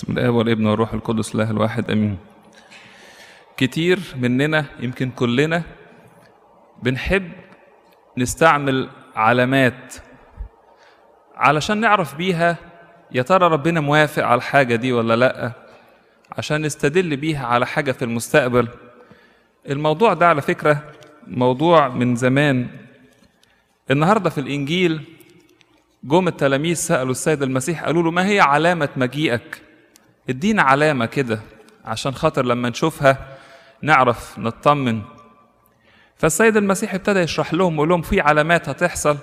بسم الله والابن والروح القدس الله الواحد امين كتير مننا يمكن كلنا بنحب نستعمل علامات علشان نعرف بيها يا ترى ربنا موافق على الحاجة دي ولا لأ عشان نستدل بيها على حاجة في المستقبل الموضوع ده على فكرة موضوع من زمان النهاردة في الإنجيل جم التلاميذ سألوا السيد المسيح قالوا له ما هي علامة مجيئك ادينا علامة كده عشان خاطر لما نشوفها نعرف نطمن فالسيد المسيح ابتدى يشرح لهم ويقول لهم في علامات هتحصل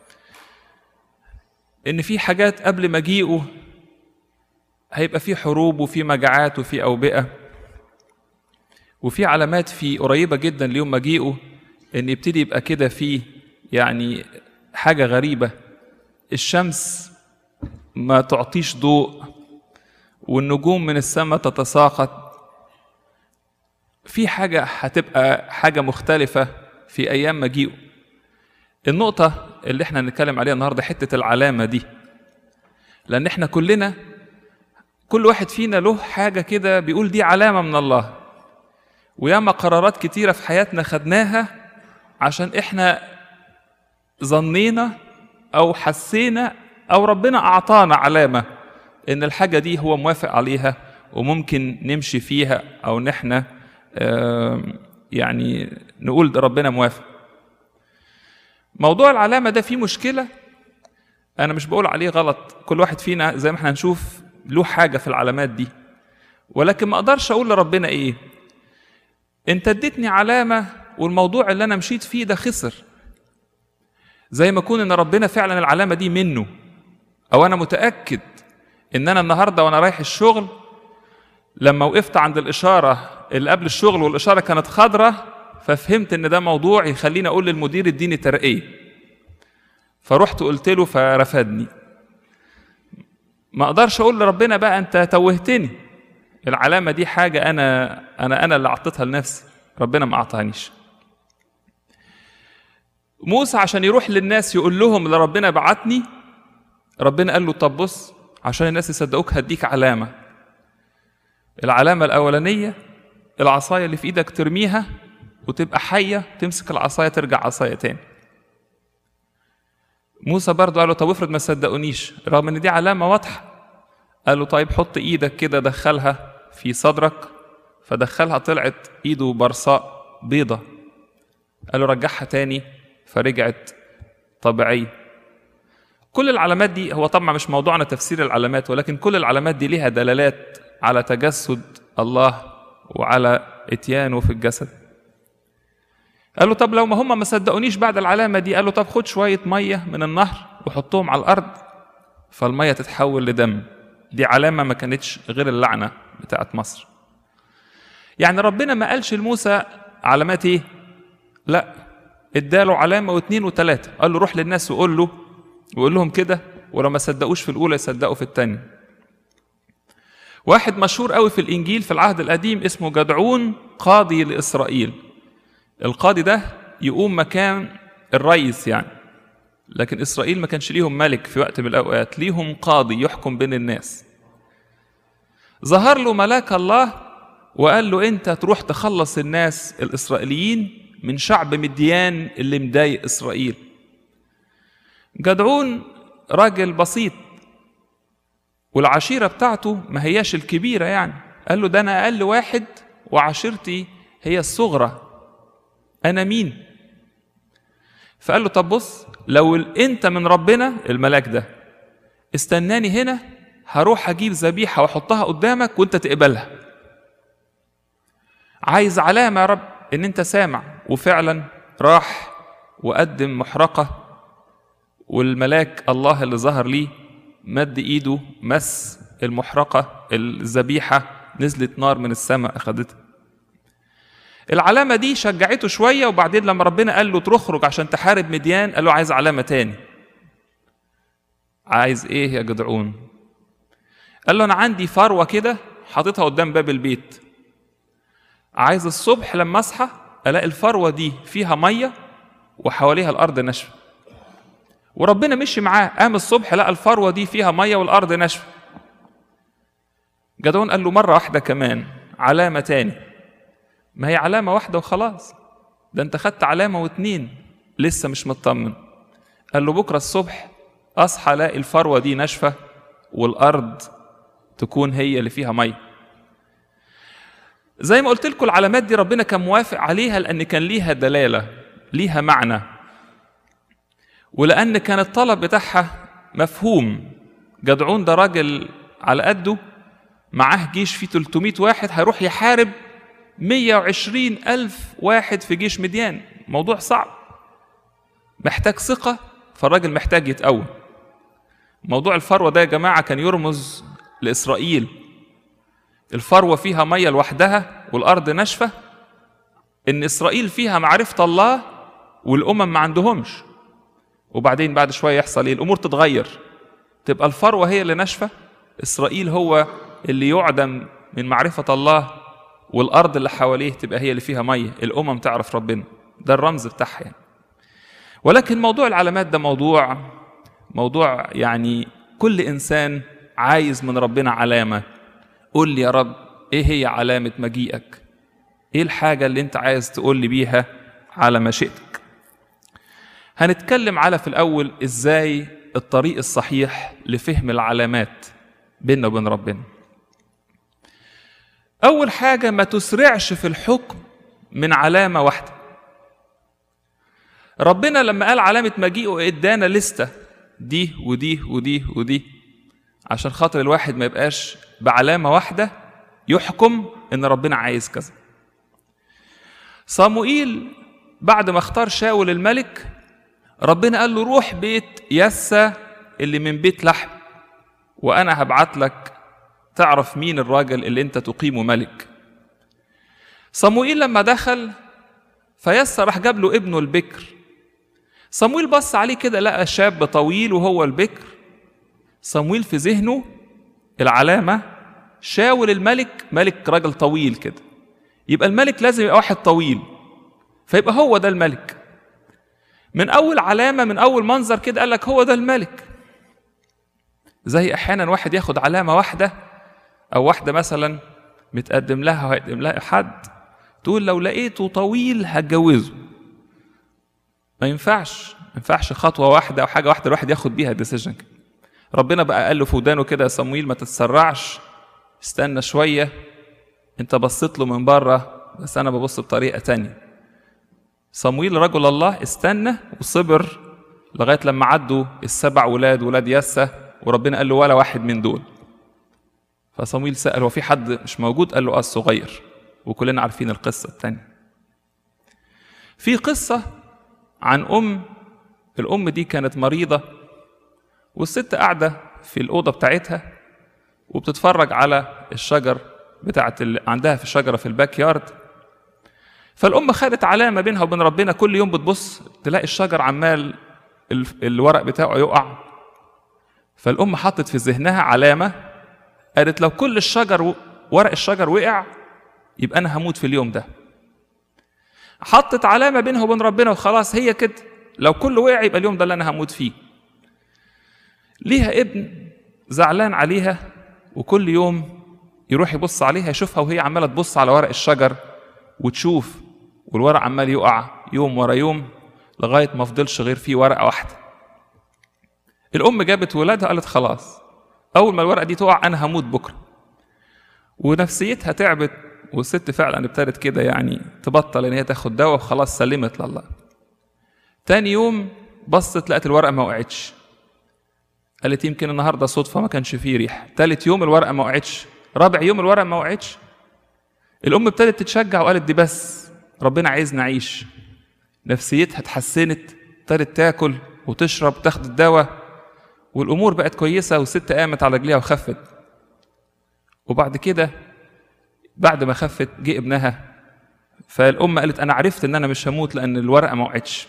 ان في حاجات قبل مجيئه هيبقى في حروب وفي مجاعات وفي اوبئه وفي علامات في قريبه جدا ليوم مجيئه ان يبتدي يبقى كده في يعني حاجه غريبه الشمس ما تعطيش ضوء والنجوم من السماء تتساقط في حاجة هتبقى حاجة مختلفة في أيام مجيئه النقطة اللي احنا هنتكلم عليها النهاردة حتة العلامة دي لأن احنا كلنا كل واحد فينا له حاجة كده بيقول دي علامة من الله وياما قرارات كتيرة في حياتنا خدناها عشان احنا ظنينا أو حسينا أو ربنا أعطانا علامة إن الحاجة دي هو موافق عليها وممكن نمشي فيها أو نحن يعني نقول ده ربنا موافق موضوع العلامة ده فيه مشكلة أنا مش بقول عليه غلط كل واحد فينا زي ما احنا هنشوف له حاجة في العلامات دي ولكن ما أقدرش أقول لربنا إيه أنت اديتني علامة والموضوع اللي أنا مشيت فيه ده خسر زي ما يكون إن ربنا فعلا العلامة دي منه أو أنا متأكد إن أنا النهاردة وأنا رايح الشغل لما وقفت عند الإشارة اللي قبل الشغل والإشارة كانت خضرة ففهمت إن ده موضوع يخليني أقول للمدير اديني ترقية فرحت قلت له فرفدني ما أقدرش أقول لربنا بقى أنت توهتني العلامة دي حاجة أنا أنا أنا اللي أعطيتها لنفسي ربنا ما أعطانيش موسى عشان يروح للناس يقول لهم اللي ربنا بعتني ربنا قال له طب بص عشان الناس يصدقوك هديك علامة العلامة الأولانية العصاية اللي في إيدك ترميها وتبقى حية تمسك العصاية ترجع عصاية تاني موسى برضه قال له طب افرض ما صدقونيش رغم ان دي علامة واضحة قال له طيب حط ايدك كده دخلها في صدرك فدخلها طلعت ايده برصاء بيضة قال له رجعها تاني فرجعت طبيعية كل العلامات دي هو طبعا مش موضوعنا تفسير العلامات ولكن كل العلامات دي ليها دلالات على تجسد الله وعلى اتيانه في الجسد قال له طب لو ما هم ما صدقونيش بعد العلامه دي قال له طب خد شويه ميه من النهر وحطهم على الارض فالميه تتحول لدم دي علامه ما كانتش غير اللعنه بتاعت مصر يعني ربنا ما قالش لموسى علامات ايه لا اداله علامه واثنين وثلاثه قال له روح للناس وقول له وقول لهم كده ولو ما صدقوش في الاولى يصدقوا في الثانيه واحد مشهور قوي في الانجيل في العهد القديم اسمه جدعون قاضي لاسرائيل القاضي ده يقوم مكان الرئيس يعني لكن اسرائيل ما كانش ليهم ملك في وقت من الاوقات ليهم قاضي يحكم بين الناس ظهر له ملاك الله وقال له انت تروح تخلص الناس الاسرائيليين من شعب مديان اللي مضايق اسرائيل جدعون راجل بسيط والعشيره بتاعته ما هياش الكبيره يعني قال له ده انا اقل واحد وعشيرتي هي الصغرى انا مين فقال له طب بص لو انت من ربنا الملاك ده استناني هنا هروح اجيب ذبيحه واحطها قدامك وانت تقبلها عايز علامه يا رب ان انت سامع وفعلا راح وقدم محرقه والملاك الله اللي ظهر ليه مد ايده مس المحرقه الذبيحه نزلت نار من السماء اخدتها العلامة دي شجعته شوية وبعدين لما ربنا قال له تخرج عشان تحارب مديان قال له عايز علامة تاني عايز ايه يا جدعون قال له انا عندي فروة كده حاططها قدام باب البيت عايز الصبح لما اصحى الاقي الفروة دي فيها مية وحواليها الارض ناشفة وربنا مشي معاه قام الصبح لقى الفروة دي فيها مية والارض ناشفة جدعون قال له مرة واحدة كمان علامة تاني ما هي علامة واحدة وخلاص ده انت خدت علامة واتنين لسه مش مطمن قال له بكرة الصبح أصحى ألاقي الفروة دي ناشفة والأرض تكون هي اللي فيها مية زي ما قلت لكم العلامات دي ربنا كان موافق عليها لأن كان ليها دلالة ليها معنى ولأن كان الطلب بتاعها مفهوم جدعون ده راجل على قده معاه جيش فيه 300 واحد هيروح يحارب 120 ألف واحد في جيش مديان موضوع صعب محتاج ثقة فالراجل محتاج يتقوم موضوع الفروة ده يا جماعة كان يرمز لإسرائيل الفروة فيها مية لوحدها والأرض ناشفة إن إسرائيل فيها معرفة الله والأمم ما عندهمش وبعدين بعد شوية يحصل إيه الأمور تتغير تبقى الفروة هي اللي ناشفة إسرائيل هو اللي يعدم من معرفة الله والأرض اللي حواليه تبقى هي اللي فيها مية الأمم تعرف ربنا ده الرمز بتاعها يعني. ولكن موضوع العلامات ده موضوع موضوع يعني كل إنسان عايز من ربنا علامة قول لي يا رب إيه هي علامة مجيئك إيه الحاجة اللي أنت عايز تقول لي بيها على مشيئتك هنتكلم على في الأول إزاي الطريق الصحيح لفهم العلامات بيننا وبين ربنا أول حاجة ما تسرعش في الحكم من علامة واحدة ربنا لما قال علامة مجيئه ادانا لستة دي ودي ودي ودي عشان خاطر الواحد ما يبقاش بعلامة واحدة يحكم إن ربنا عايز كذا صموئيل بعد ما اختار شاول الملك ربنا قال له روح بيت يسى اللي من بيت لحم وأنا هبعت لك تعرف مين الراجل اللي انت تقيمه ملك صموئيل لما دخل فيسى راح جاب له ابنه البكر صمويل بص عليه كده لقى شاب طويل وهو البكر صمويل في ذهنه العلامة شاول الملك ملك راجل طويل كده يبقى الملك لازم يبقى واحد طويل فيبقى هو ده الملك من أول علامة من أول منظر كده قال لك هو ده الملك زي أحيانا واحد ياخد علامة واحدة أو واحدة مثلا متقدم لها وهيقدم لها حد تقول لو لقيته طويل هتجوزه ما ينفعش ما ينفعش خطوة واحدة أو حاجة واحدة الواحد ياخد بيها ديسيجن ربنا بقى قال له في ودانه كده يا صمويل ما تتسرعش استنى شوية أنت بصيت له من بره بس أنا ببص بطريقة تانية صمويل رجل الله استنى وصبر لغاية لما عدوا السبع ولاد ولاد يسى وربنا قال له ولا واحد من دول فصمويل سأل هو في حد مش موجود قال له اه الصغير وكلنا عارفين القصة التانية في قصة عن أم الأم دي كانت مريضة والست قاعدة في الأوضة بتاعتها وبتتفرج على الشجر بتاعت اللي عندها في الشجرة في الباك يارد فالأم خدت علامة بينها وبين ربنا كل يوم بتبص تلاقي الشجر عمال الورق بتاعه يقع فالأم حطت في ذهنها علامة قالت لو كل الشجر ورق الشجر وقع يبقى أنا هموت في اليوم ده حطت علامة بينها وبين ربنا وخلاص هي كده لو كله وقع يبقى اليوم ده اللي أنا هموت فيه ليها ابن زعلان عليها وكل يوم يروح يبص عليها يشوفها وهي عمالة تبص على ورق الشجر وتشوف والورق عمال يقع يوم ورا يوم لغاية ما فضلش غير فيه ورقة واحدة الأم جابت ولادها قالت خلاص أول ما الورقة دي تقع أنا هموت بكرة ونفسيتها تعبت والست فعلا ابتدت كده يعني تبطل ان هي تاخد دواء وخلاص سلمت لله تاني يوم بصت لقت الورقه ما وقعتش قالت يمكن النهارده صدفه ما كانش فيه ريح تالت يوم الورقه ما وقعتش رابع يوم الورقه ما وقعتش الام ابتدت تتشجع وقالت دي بس ربنا عايز نعيش نفسيتها اتحسنت ابتدت تاكل وتشرب تاخد الدواء والامور بقت كويسه والست قامت على رجليها وخفت وبعد كده بعد ما خفت جه ابنها فالام قالت انا عرفت ان انا مش هموت لان الورقه ما وقعتش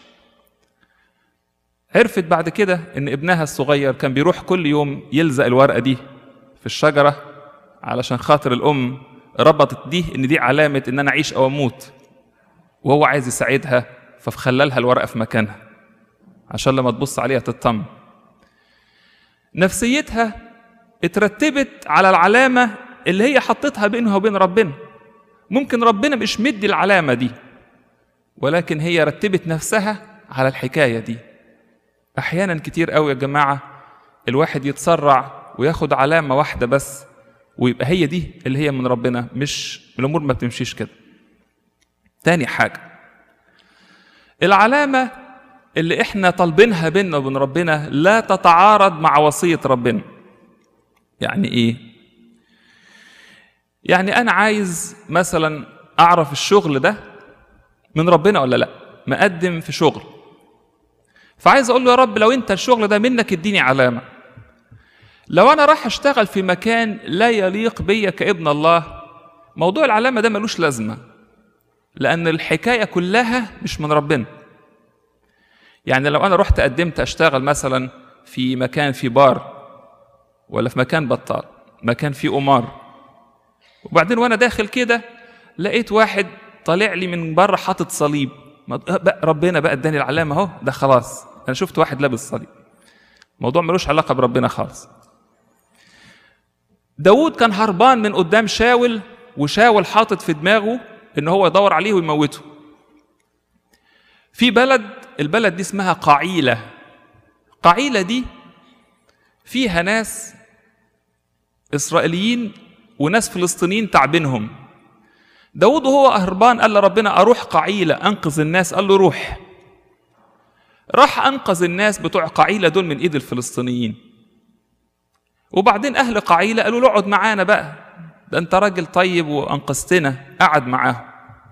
عرفت بعد كده ان ابنها الصغير كان بيروح كل يوم يلزق الورقه دي في الشجره علشان خاطر الام ربطت دي ان دي علامه ان انا اعيش او اموت وهو عايز يساعدها فخلالها الورقه في مكانها عشان لما تبص عليها تطمن نفسيتها اترتبت على العلامه اللي هي حطتها بينها وبين ربنا ممكن ربنا مش مدي العلامة دي ولكن هي رتبت نفسها على الحكاية دي أحيانا كتير قوي يا جماعة الواحد يتسرع وياخد علامة واحدة بس ويبقى هي دي اللي هي من ربنا مش الأمور ما بتمشيش كده تاني حاجة العلامة اللي احنا طالبينها بيننا وبين ربنا لا تتعارض مع وصية ربنا يعني ايه يعني انا عايز مثلا اعرف الشغل ده من ربنا ولا لا مقدم في شغل فعايز اقول له يا رب لو انت الشغل ده منك اديني علامه لو انا راح اشتغل في مكان لا يليق بيا كابن الله موضوع العلامه ده ملوش لازمه لان الحكايه كلها مش من ربنا يعني لو انا رحت قدمت اشتغل مثلا في مكان في بار ولا في مكان بطال مكان فيه قمار وبعدين وانا داخل كده لقيت واحد طالع لي من بره حاطط صليب بقى ربنا بقى اداني العلامه اهو ده خلاص انا شفت واحد لابس صليب الموضوع ملوش علاقه بربنا خالص داود كان هربان من قدام شاول وشاول حاطط في دماغه ان هو يدور عليه ويموته في بلد البلد دي اسمها قعيله قعيله دي فيها ناس اسرائيليين وناس فلسطينيين تعبينهم داود وهو هربان قال لربنا اروح قعيله انقذ الناس قال له روح راح انقذ الناس بتوع قعيله دول من ايد الفلسطينيين وبعدين اهل قعيله قالوا له اقعد معانا بقى ده انت راجل طيب وانقذتنا قعد معاهم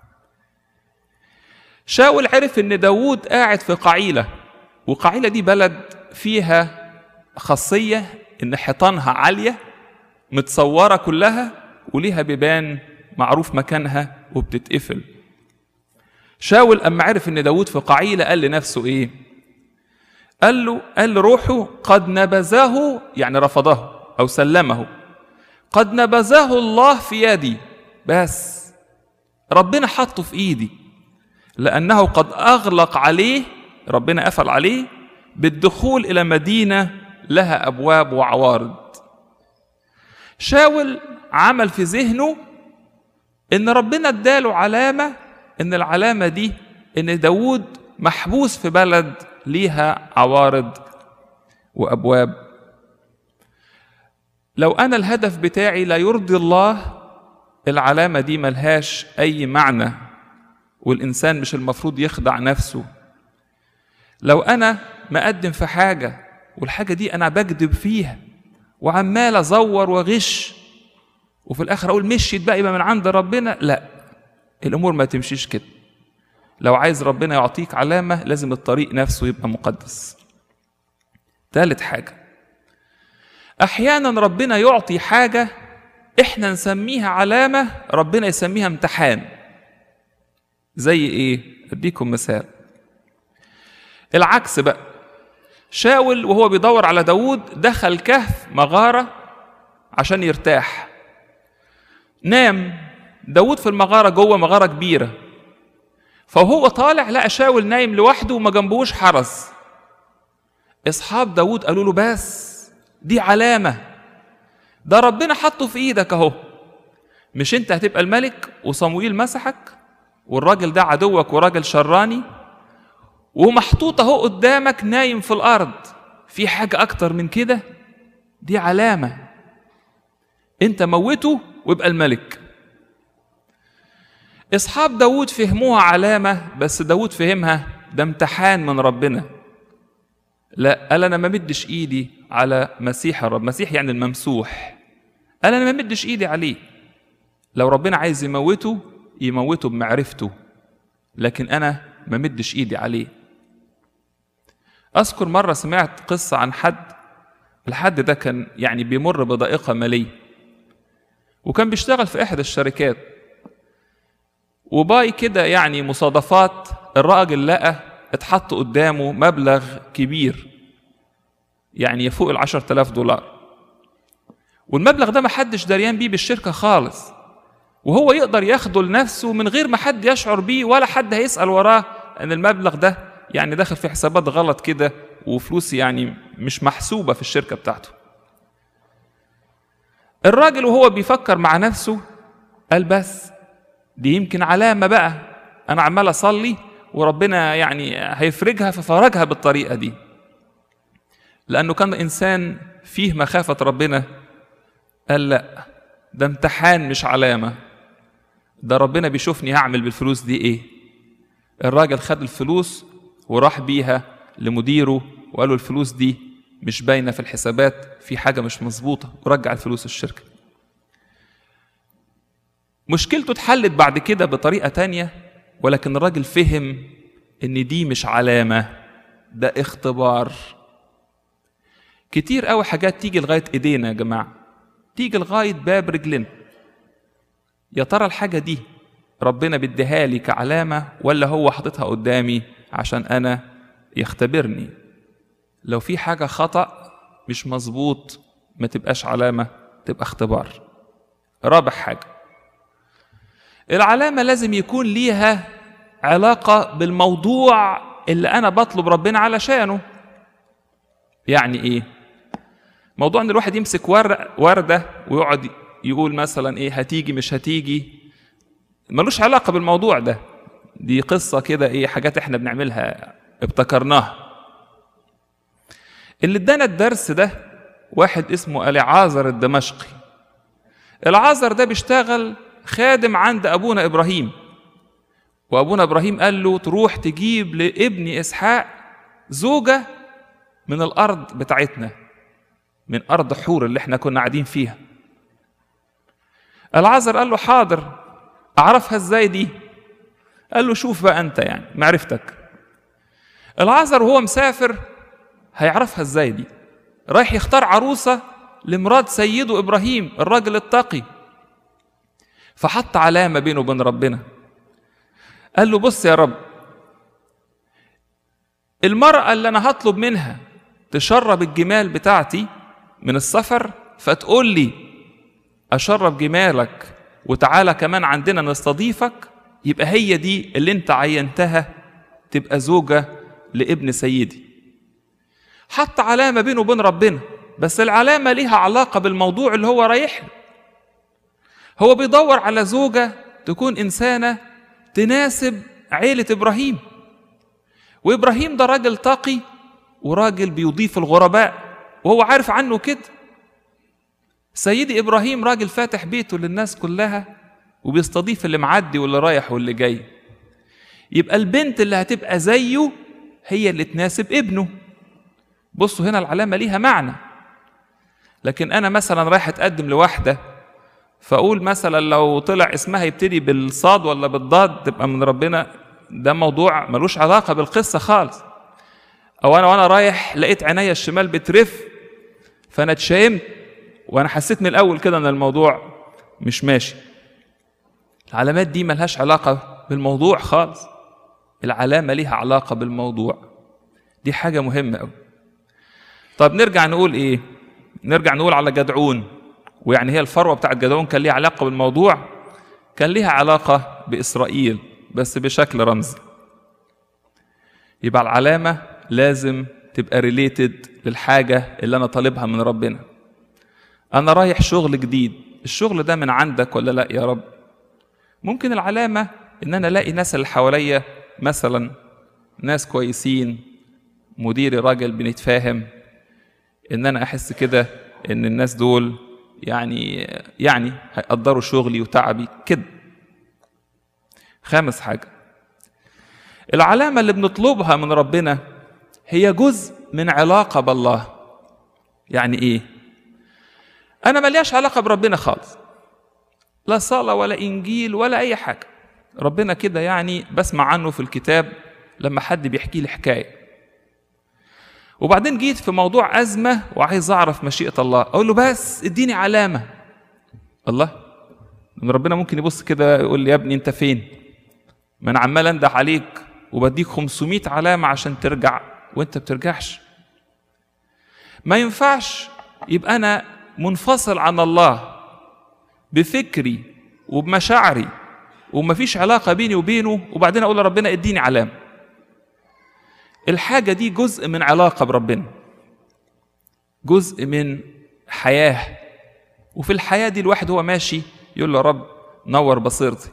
شاول عرف ان داوود قاعد في قعيله وقعيله دي بلد فيها خاصيه ان حيطانها عاليه متصوره كلها وليها بيبان معروف مكانها وبتتقفل شاول اما عرف ان داوود في قعيله قال لنفسه ايه قال له قال روحه قد نبذه يعني رفضه او سلمه قد نبذه الله في يدي بس ربنا حطه في ايدي لانه قد اغلق عليه ربنا قفل عليه بالدخول الى مدينه لها ابواب وعوارض شاول عمل في ذهنه ان ربنا اداله علامه ان العلامه دي ان داوود محبوس في بلد ليها عوارض وابواب لو انا الهدف بتاعي لا يرضي الله العلامه دي ملهاش اي معنى والانسان مش المفروض يخدع نفسه لو انا مقدم في حاجه والحاجه دي انا بكذب فيها وعمال ازور واغش وفي الاخر اقول مشيت بقى يبقى من عند ربنا لا الامور ما تمشيش كده لو عايز ربنا يعطيك علامه لازم الطريق نفسه يبقى مقدس ثالث حاجه احيانا ربنا يعطي حاجه احنا نسميها علامه ربنا يسميها امتحان زي ايه اديكم مثال العكس بقى شاول وهو بيدور على داوود دخل كهف مغاره عشان يرتاح نام داود في المغارة جوه مغارة كبيرة فهو طالع لقى شاول نايم لوحده وما جنبوش حرس اصحاب داود قالوا له بس دي علامة ده ربنا حطه في ايدك اهو مش انت هتبقى الملك وصموئيل مسحك والراجل ده عدوك وراجل شراني ومحطوط اهو قدامك نايم في الارض في حاجة اكتر من كده دي علامة انت موته ويبقى الملك اصحاب داود فهموها علامه بس داود فهمها ده امتحان من ربنا لا قال انا ما مدش ايدي على مسيح الرب مسيح يعني الممسوح قال انا ما مدش ايدي عليه لو ربنا عايز يموته يموته بمعرفته لكن انا ما مدش ايدي عليه اذكر مره سمعت قصه عن حد الحد ده كان يعني بيمر بضائقه ماليه وكان بيشتغل في احدى الشركات وباي كده يعني مصادفات الراجل لقى اتحط قدامه مبلغ كبير يعني يفوق العشر تلاف دولار والمبلغ ده محدش دريان بيه بالشركة خالص وهو يقدر ياخده لنفسه من غير ما حد يشعر بيه ولا حد هيسأل وراه ان المبلغ ده يعني داخل في حسابات غلط كده وفلوس يعني مش محسوبة في الشركة بتاعته الراجل وهو بيفكر مع نفسه قال بس دي يمكن علامة بقى أنا عمال أصلي وربنا يعني هيفرجها ففرجها بالطريقة دي لأنه كان إنسان فيه مخافة ربنا قال لا ده امتحان مش علامة ده ربنا بيشوفني هعمل بالفلوس دي ايه الراجل خد الفلوس وراح بيها لمديره وقال له الفلوس دي مش باينة في الحسابات في حاجة مش مظبوطة ورجع الفلوس الشركة مشكلته اتحلت بعد كده بطريقة تانية ولكن الراجل فهم ان دي مش علامة ده اختبار كتير قوي حاجات تيجي لغاية ايدينا يا جماعة تيجي لغاية باب رجلنا يا ترى الحاجة دي ربنا بيديها لي كعلامة ولا هو حاططها قدامي عشان أنا يختبرني لو في حاجة خطأ مش مظبوط ما تبقاش علامة تبقى اختبار رابع حاجة العلامة لازم يكون ليها علاقة بالموضوع اللي أنا بطلب ربنا علشانه يعني إيه؟ موضوع إن الواحد يمسك ورق وردة ويقعد يقول مثلا إيه هتيجي مش هتيجي ملوش علاقة بالموضوع ده دي قصة كده إيه حاجات إحنا بنعملها ابتكرناها اللي ادانا الدرس ده واحد اسمه العازر الدمشقي العازر ده بيشتغل خادم عند ابونا ابراهيم وابونا ابراهيم قال له تروح تجيب لابني اسحاق زوجه من الارض بتاعتنا من ارض حور اللي احنا كنا قاعدين فيها العازر قال له حاضر اعرفها ازاي دي قال له شوف بقى انت يعني معرفتك العازر وهو مسافر هيعرفها ازاي دي رايح يختار عروسه لمراد سيده ابراهيم الراجل التقي فحط علامه بينه وبين ربنا قال له بص يا رب المرأة اللي أنا هطلب منها تشرب الجمال بتاعتي من السفر فتقول لي أشرب جمالك وتعالى كمان عندنا نستضيفك يبقى هي دي اللي أنت عينتها تبقى زوجة لابن سيدي حط علامة بينه وبين ربنا بس العلامة ليها علاقة بالموضوع اللي هو رايح له هو بيدور على زوجة تكون إنسانة تناسب عيلة إبراهيم وإبراهيم ده راجل تقي وراجل بيضيف الغرباء وهو عارف عنه كده سيدي إبراهيم راجل فاتح بيته للناس كلها وبيستضيف اللي معدي واللي رايح واللي جاي يبقى البنت اللي هتبقى زيه هي اللي تناسب ابنه بصوا هنا العلامة ليها معنى لكن أنا مثلا رايح أتقدم لواحدة فأقول مثلا لو طلع اسمها يبتدي بالصاد ولا بالضاد تبقى من ربنا ده موضوع ملوش علاقة بالقصة خالص أو أنا وأنا رايح لقيت عينيا الشمال بترف فأنا اتشائمت وأنا حسيت من الأول كده إن الموضوع مش ماشي العلامات دي ملهاش علاقة بالموضوع خالص العلامة ليها علاقة بالموضوع دي حاجة مهمة أوي طب نرجع نقول إيه نرجع نقول على جدعون ويعني هي الفروة بتاعت جدعون كان ليها علاقة بالموضوع كان ليها علاقة بإسرائيل بس بشكل رمزي يبقى العلامة لازم تبقى ريليتد للحاجة اللي أنا طالبها من ربنا أنا رايح شغل جديد الشغل ده من عندك ولا لا يا رب ممكن العلامة إن أنا ألاقي ناس اللي حواليا مثلا ناس كويسين مديري راجل بنتفاهم إن أنا أحس كده إن الناس دول يعني يعني هيقدروا شغلي وتعبي كده خامس حاجة العلامة اللي بنطلبها من ربنا هي جزء من علاقة بالله يعني إيه؟ أنا ملياش علاقة بربنا خالص لا صلاة ولا إنجيل ولا أي حاجة ربنا كده يعني بسمع عنه في الكتاب لما حد بيحكي لي حكاية وبعدين جيت في موضوع أزمة وعايز أعرف مشيئة الله أقول له بس اديني علامة الله من ربنا ممكن يبص كده يقول لي يا ابني أنت فين ما أنا عمال أنده عليك وبديك 500 علامة عشان ترجع وأنت بترجعش ما ينفعش يبقى أنا منفصل عن الله بفكري وبمشاعري ومفيش علاقة بيني وبينه وبعدين أقول لربنا اديني علامة الحاجة دي جزء من علاقة بربنا جزء من حياة وفي الحياة دي الواحد هو ماشي يقول له يا رب نور بصيرتي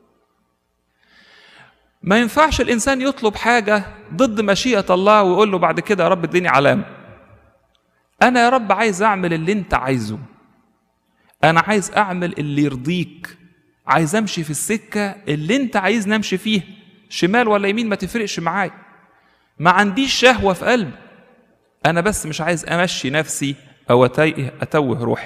ما ينفعش الإنسان يطلب حاجة ضد مشيئة الله ويقول له بعد كده يا رب اديني علامة أنا يا رب عايز أعمل اللي أنت عايزه أنا عايز أعمل اللي يرضيك عايز أمشي في السكة اللي أنت عايز نمشي فيها شمال ولا يمين ما تفرقش معايا ما عنديش شهوة في قلبي أنا بس مش عايز أمشي نفسي أو أتوه روحي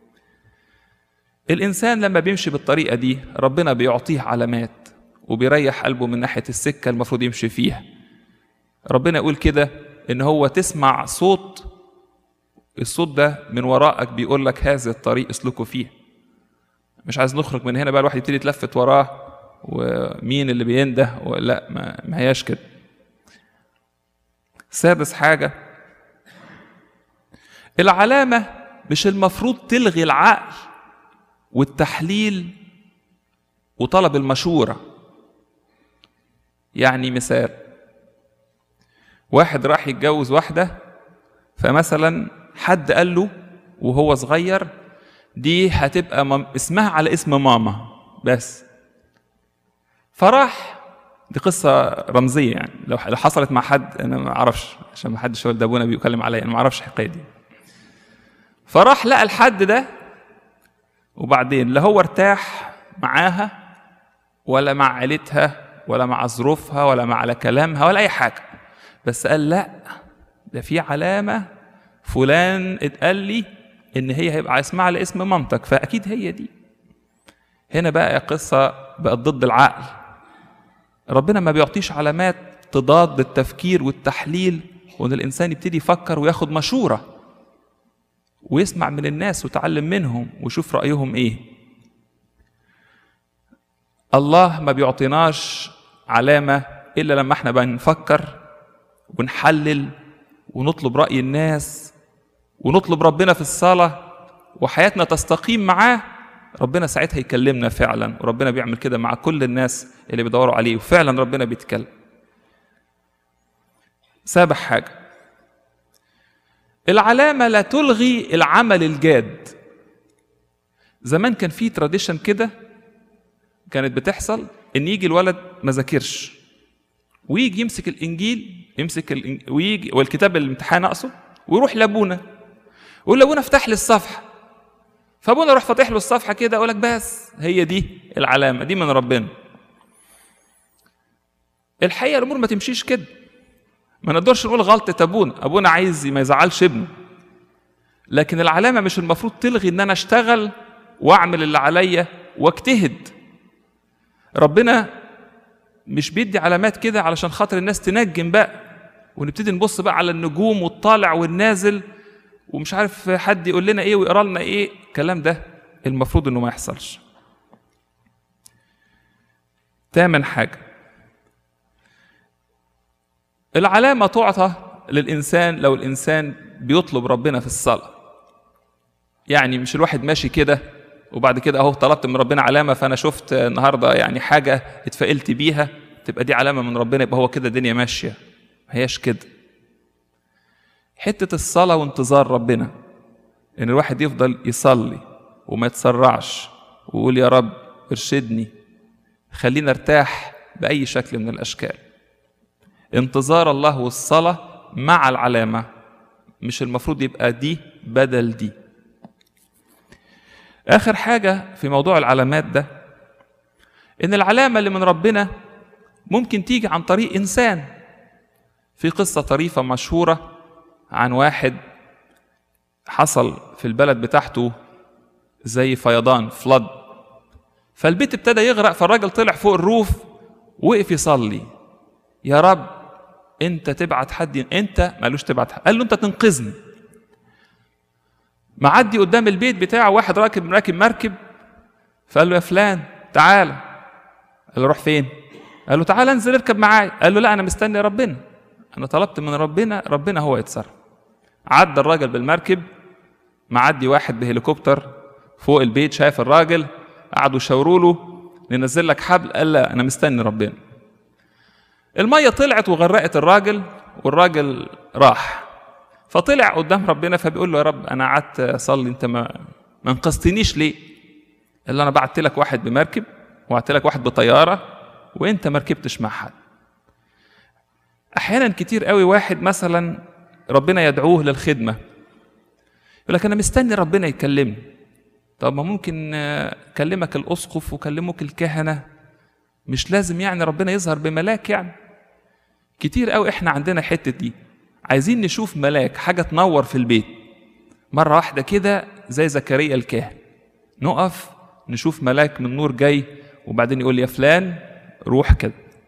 الإنسان لما بيمشي بالطريقة دي ربنا بيعطيه علامات وبيريح قلبه من ناحية السكة المفروض يمشي فيها ربنا يقول كده إن هو تسمع صوت الصوت ده من وراءك بيقول لك هذا الطريق اسلكوا فيه مش عايز نخرج من هنا بقى الواحد يبتدي يتلفت وراه ومين اللي بينده لا ما, ما هياش كده سادس حاجة العلامة مش المفروض تلغي العقل والتحليل وطلب المشورة يعني مثال واحد راح يتجوز واحدة فمثلا حد قال له وهو صغير دي هتبقى مم... اسمها على اسم ماما بس فراح دي قصة رمزية يعني لو لو حصلت مع حد أنا ما أعرفش عشان ما حدش ولد أبونا بيكلم عليا أنا ما أعرفش الحكاية دي فراح لقى الحد ده وبعدين لا هو ارتاح معاها ولا مع عيلتها ولا مع ظروفها ولا مع على كلامها ولا أي حاجة بس قال لا ده في علامة فلان اتقال لي إن هي هيبقى اسمها على اسم مامتك فأكيد هي دي هنا بقى قصة بقت ضد العقل ربنا ما بيعطيش علامات تضاد التفكير والتحليل وان الانسان يبتدي يفكر وياخد مشوره ويسمع من الناس ويتعلم منهم ويشوف رايهم ايه الله ما بيعطيناش علامه الا لما احنا بقى نفكر ونحلل ونطلب راي الناس ونطلب ربنا في الصلاه وحياتنا تستقيم معاه ربنا ساعتها يكلمنا فعلا وربنا بيعمل كده مع كل الناس اللي بيدوروا عليه وفعلا ربنا بيتكلم سابع حاجة العلامة لا تلغي العمل الجاد زمان كان في تراديشن كده كانت بتحصل ان يجي الولد ما ذاكرش ويجي يمسك الانجيل يمسك الإنج... ويجي والكتاب الامتحان اقصد ويروح لابونا يقول لابونا افتح لي الصفحه فابونا يروح فاتح له الصفحه كده اقول لك بس هي دي العلامه دي من ربنا الحقيقه الامور ما تمشيش كده ما نقدرش نقول غلطه ابونا ابونا عايز ما يزعلش ابنه لكن العلامه مش المفروض تلغي ان انا اشتغل واعمل اللي عليا واجتهد ربنا مش بيدي علامات كده علشان خاطر الناس تنجم بقى ونبتدي نبص بقى على النجوم والطالع والنازل ومش عارف حد يقول لنا ايه ويقرا لنا ايه الكلام ده المفروض انه ما يحصلش تامن حاجه العلامه تعطى للانسان لو الانسان بيطلب ربنا في الصلاه يعني مش الواحد ماشي كده وبعد كده اهو طلبت من ربنا علامه فانا شفت النهارده يعني حاجه اتفائلت بيها تبقى دي علامه من ربنا يبقى هو كده الدنيا ماشيه ما هياش كده حته الصلاه وانتظار ربنا ان الواحد يفضل يصلي وما يتسرعش ويقول يا رب ارشدني خلينا ارتاح باي شكل من الاشكال انتظار الله والصلاه مع العلامه مش المفروض يبقى دي بدل دي اخر حاجه في موضوع العلامات ده ان العلامه اللي من ربنا ممكن تيجي عن طريق انسان في قصه طريفه مشهوره عن واحد حصل في البلد بتاعته زي فيضان فلد فالبيت ابتدى يغرق فالراجل طلع فوق الروف وقف يصلي يا رب انت تبعت حد انت مالوش تبعت حد قال له انت تنقذني معدي قدام البيت بتاعه واحد راكب راكب مركب فقال له يا فلان تعالى قال له روح فين قال له تعالى انزل اركب معايا قال له لا انا مستني ربنا انا طلبت من ربنا ربنا هو يتصرف عدى الراجل بالمركب معدي واحد بهليكوبتر فوق البيت شايف الراجل قعدوا يشاوروا له ننزل لك حبل قال لا انا مستني ربنا الميه طلعت وغرقت الراجل والراجل راح فطلع قدام ربنا فبيقول له يا رب انا قعدت اصلي انت ما ما انقذتنيش ليه قال له انا بعت لك واحد بمركب وبعت لك واحد بطياره وانت ما ركبتش مع حد احيانا كتير قوي واحد مثلا ربنا يدعوه للخدمه يقول لك انا مستني ربنا يكلمني طب ما ممكن آه، كلمك الاسقف وكلمك الكهنه مش لازم يعني ربنا يظهر بملاك يعني كتير قوي احنا عندنا حته دي عايزين نشوف ملاك حاجه تنور في البيت مره واحده كده زي زكريا الكاهن نقف نشوف ملاك من نور جاي وبعدين يقول يا فلان روح كده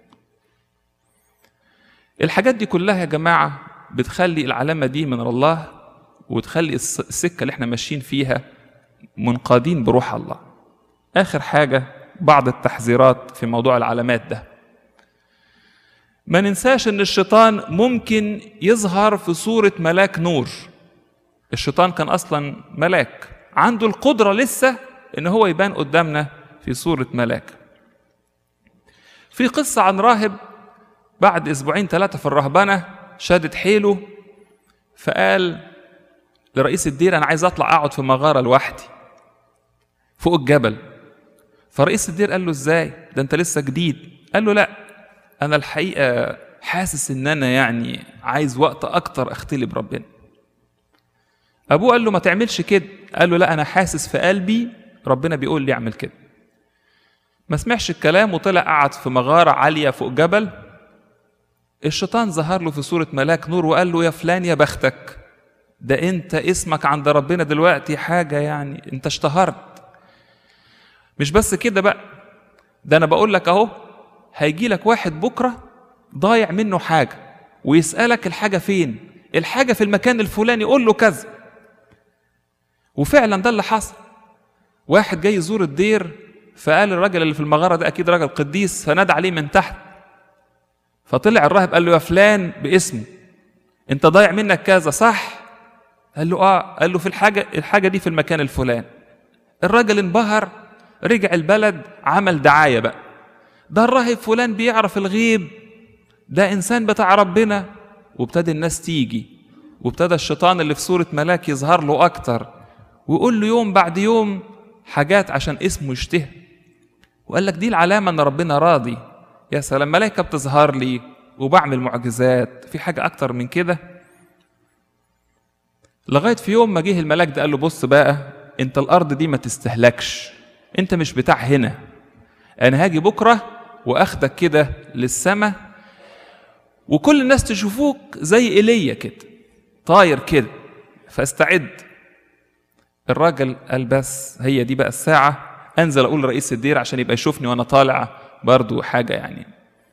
الحاجات دي كلها يا جماعه بتخلي العلامه دي من الله وتخلي الس- السكه اللي احنا ماشيين فيها منقادين بروح الله اخر حاجه بعض التحذيرات في موضوع العلامات ده ما ننساش ان الشيطان ممكن يظهر في صوره ملاك نور الشيطان كان اصلا ملاك عنده القدره لسه ان هو يبان قدامنا في صوره ملاك في قصه عن راهب بعد اسبوعين ثلاثه في الرهبنه شادت حيله فقال لرئيس الدير انا عايز اطلع اقعد في مغاره لوحدي فوق الجبل فرئيس الدير قال له ازاي ده انت لسه جديد قال له لا انا الحقيقه حاسس ان انا يعني عايز وقت اكتر اختلي بربنا ابوه قال له ما تعملش كده قال له لا انا حاسس في قلبي ربنا بيقول لي اعمل كده ما سمعش الكلام وطلع قعد في مغاره عاليه فوق جبل الشيطان ظهر له في صوره ملاك نور وقال له يا فلان يا بختك ده انت اسمك عند ربنا دلوقتي حاجه يعني انت اشتهرت مش بس كده بقى ده انا بقول لك اهو هيجي لك واحد بكره ضايع منه حاجه ويسالك الحاجه فين الحاجه في المكان الفلاني قول له كذا وفعلا ده اللي حصل واحد جاي يزور الدير فقال الراجل اللي في المغاره ده اكيد راجل قديس فنادى عليه من تحت فطلع الراهب قال له يا فلان باسمه انت ضايع منك كذا صح قال له اه قال له في الحاجه الحاجه دي في المكان الفلاني الراجل انبهر رجع البلد عمل دعايه بقى ده الراهب فلان بيعرف الغيب ده انسان بتاع ربنا وابتدى الناس تيجي وابتدى الشيطان اللي في صوره ملاك يظهر له اكتر ويقول له يوم بعد يوم حاجات عشان اسمه يشتهر وقال لك دي العلامه ان ربنا راضي يا سلام ملائكه بتظهر لي وبعمل معجزات في حاجه اكتر من كده لغايه في يوم ما جه الملاك ده قال له بص بقى انت الارض دي ما تستهلكش انت مش بتاع هنا انا هاجي بكره واخدك كده للسماء وكل الناس تشوفوك زي ايليا كده طاير كده فاستعد الراجل قال بس هي دي بقى الساعه انزل اقول لرئيس الدير عشان يبقى يشوفني وانا طالع برضو حاجه يعني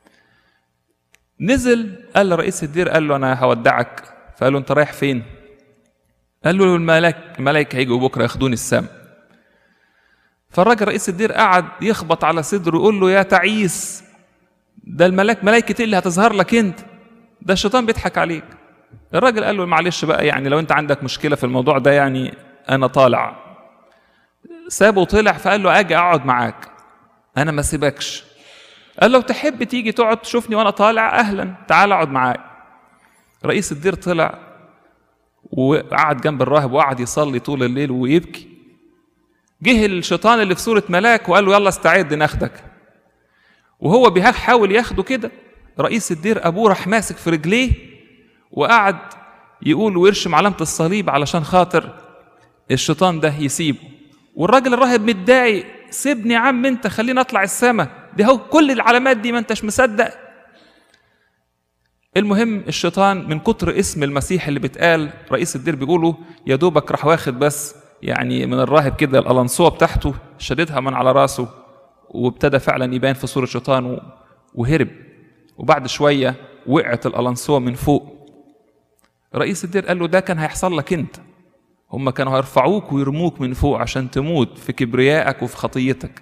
نزل قال لرئيس الدير قال له انا هودعك فقال له انت رايح فين قال له الملاك الملائكه هيجوا بكره ياخدوني السماء فالراجل رئيس الدير قعد يخبط على صدره ويقول له يا تعيس ده الملاك ملائكة اللي هتظهر لك انت ده الشيطان بيضحك عليك الراجل قال له معلش بقى يعني لو انت عندك مشكلة في الموضوع ده يعني انا طالع سابه وطلع فقال له اجي اقعد معاك انا ما سيبكش قال لو تحب تيجي تقعد تشوفني وانا طالع اهلا تعال اقعد معاك رئيس الدير طلع وقعد جنب الراهب وقعد يصلي طول الليل ويبكي جه الشيطان اللي في صورة ملاك وقال له يلا استعد ناخدك وهو بيحاول ياخده كده رئيس الدير ابوه راح ماسك في رجليه وقعد يقول ويرشم علامة الصليب علشان خاطر الشيطان ده يسيبه والراجل الراهب متضايق سيبني يا عم انت خليني اطلع السما دي هو كل العلامات دي ما انتش مصدق المهم الشيطان من كتر اسم المسيح اللي بيتقال رئيس الدير بيقوله يا دوبك راح واخد بس يعني من الراهب كده الالانسوه بتاعته شددها من على راسه وابتدى فعلا يبان في صوره شيطان وهرب وبعد شويه وقعت الالانسوه من فوق رئيس الدير قال له ده كان هيحصل لك انت هم كانوا هيرفعوك ويرموك من فوق عشان تموت في كبريائك وفي خطيتك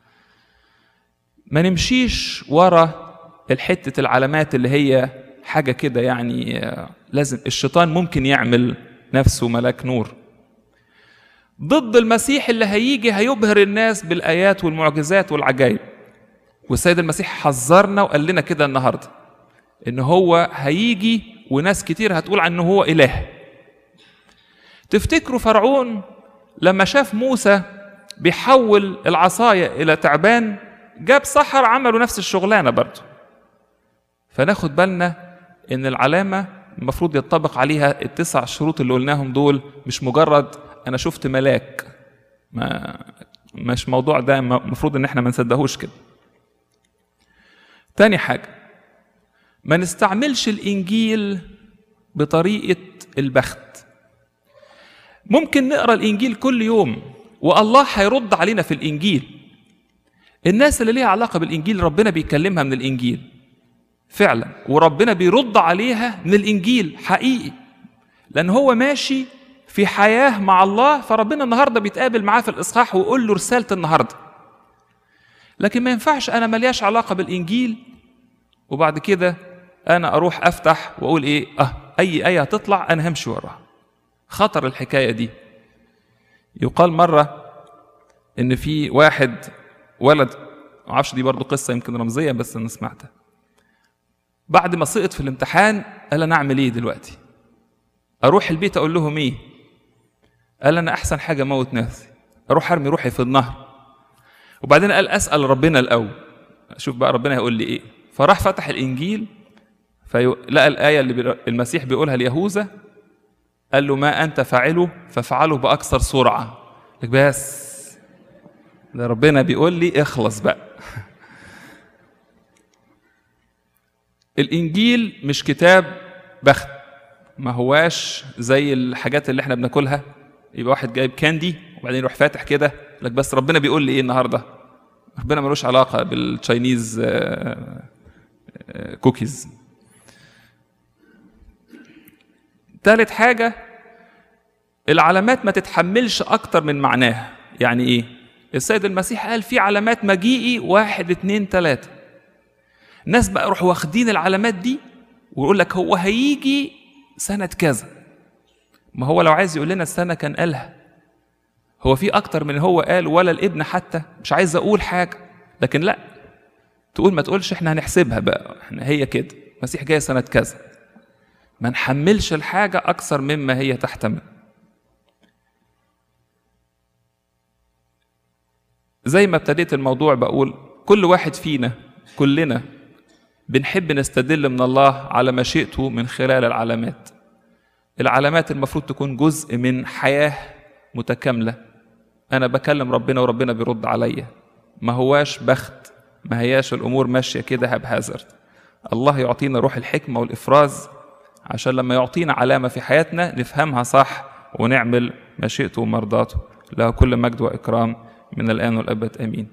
ما نمشيش ورا الحتة العلامات اللي هي حاجة كده يعني لازم الشيطان ممكن يعمل نفسه ملاك نور ضد المسيح اللي هيجي هيبهر الناس بالآيات والمعجزات والعجائب والسيد المسيح حذرنا وقال لنا كده النهارده ان هو هيجي وناس كتير هتقول عنه هو اله تفتكروا فرعون لما شاف موسى بيحول العصاية إلى تعبان جاب سحر عملوا نفس الشغلانة برضه فناخد بالنا إن العلامة المفروض يطبق عليها التسع شروط اللي قلناهم دول مش مجرد أنا شفت ملاك ما مش موضوع ده المفروض إن احنا ما نصدقهوش كده تاني حاجة ما نستعملش الإنجيل بطريقة البخت ممكن نقرا الإنجيل كل يوم والله هيرد علينا في الإنجيل الناس اللي ليها علاقة بالإنجيل ربنا بيكلمها من الإنجيل فعلا وربنا بيرد عليها من الإنجيل حقيقي لأن هو ماشي في حياة مع الله فربنا النهاردة بيتقابل معاه في الإصحاح ويقول له رسالة النهاردة لكن ما ينفعش أنا ملياش علاقة بالإنجيل وبعد كده أنا أروح أفتح وأقول إيه أه أي آية هتطلع أنا همشي وراها خطر الحكاية دي يقال مرة إن في واحد ولد معرفش دي برضو قصة يمكن رمزية بس أنا سمعتها بعد ما سقط في الامتحان قال أنا أعمل إيه دلوقتي أروح البيت أقول لهم إيه قال أنا أحسن حاجة موت نفسي أروح أرمي روحي في النهر وبعدين قال أسأل ربنا الأول أشوف بقى ربنا هيقول لي إيه فراح فتح الإنجيل فلقى الآية اللي المسيح بيقولها ليهوذا قال له ما أنت فاعله فافعله بأكثر سرعة لك بس ده ربنا بيقول لي اخلص بقى الإنجيل مش كتاب بخت ما هواش زي الحاجات اللي احنا بناكلها يبقى واحد جايب كاندي وبعدين يروح فاتح كده لك بس ربنا بيقول لي ايه النهارده ربنا ملوش علاقه بالتشاينيز كوكيز تالت حاجة العلامات ما تتحملش أكتر من معناها يعني إيه؟ السيد المسيح قال في علامات مجيئي واحد اتنين تلاتة الناس بقى يروحوا واخدين العلامات دي ويقول لك هو هيجي سنة كذا ما هو لو عايز يقول لنا السنة كان قالها هو في أكتر من هو قال ولا الابن حتى مش عايز أقول حاجة لكن لا تقول ما تقولش احنا هنحسبها بقى احنا هي كده المسيح جاي سنة كذا ما نحملش الحاجة أكثر مما هي تحتمل زي ما ابتديت الموضوع بقول كل واحد فينا كلنا بنحب نستدل من الله على مشيئته من خلال العلامات العلامات المفروض تكون جزء من حياة متكاملة أنا بكلم ربنا وربنا بيرد عليا ما هواش بخت ما هياش الأمور ماشية كده هبهازرد الله يعطينا روح الحكمة والإفراز عشان لما يعطينا علامة في حياتنا نفهمها صح ونعمل مشيئته ومرضاته له كل مجد وإكرام من الآن والأبد آمين